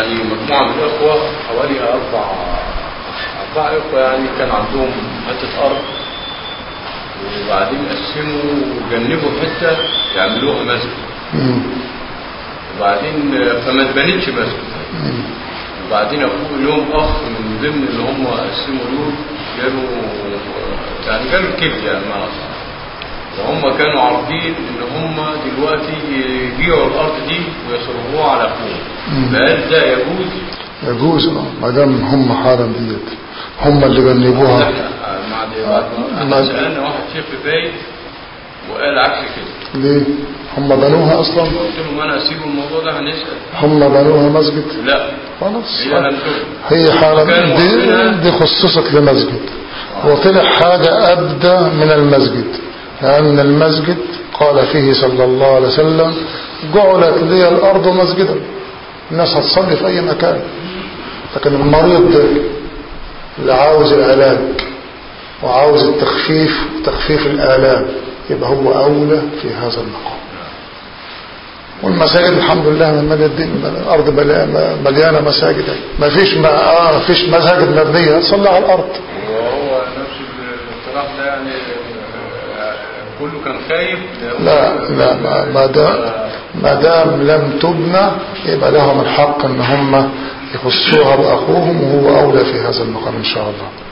يعني مجموعة من الإخوة حوالي أربع أربع إخوة يعني كان عندهم حتة أرض وبعدين قسموا وجنبوا حتة يعملوها مسجد مم. وبعدين فما اتبنتش مسجد مم. وبعدين أخوه لهم أخ من ضمن اللي هم قسموا دول جاله يعني جاله الكبد يعني ما أصح. وهم كانوا عارفين ان هم دلوقتي يبيعوا الارض دي ويصرفوها على اخوهم مم. فهل ده يجوز؟ يجوز آه، ما دام هم حالا ديت هم اللي جنبوها لا، بعد بعد ما ما- احنا سالنا واحد شيخ فايد وقال عكس كده ليه هم بنوها اصلا قلت له ما انا اسيب الموضوع ده هنسال هم بنوها مسجد لا خلاص هي لم تكن هي حالا وكانوا دي, واخدينها- دي خصصت لمسجد وطلع حاجة أبدى من المسجد لأن المسجد قال فيه صلى الله عليه وسلم جعلت لي الأرض مسجدا الناس هتصلي في أي مكان لكن المريض ده اللي عاوز العلاج وعاوز التخفيف تخفيف الآلام يبقى هو أولى في هذا المقام والمساجد الحمد لله من مدى الدين الأرض مليانة- مليانة مساجد ما فيش ما آه فيش مساجد مبنية تصلي على الأرض وهو نفس الاقتراح ده يعني آه، كله كان خايف لا لا ما- ما دام ما دام لم تبنى يبقى لهم الحق ان هم يخصوها باخوهم وهو اولى في هذا المقام ان شاء الله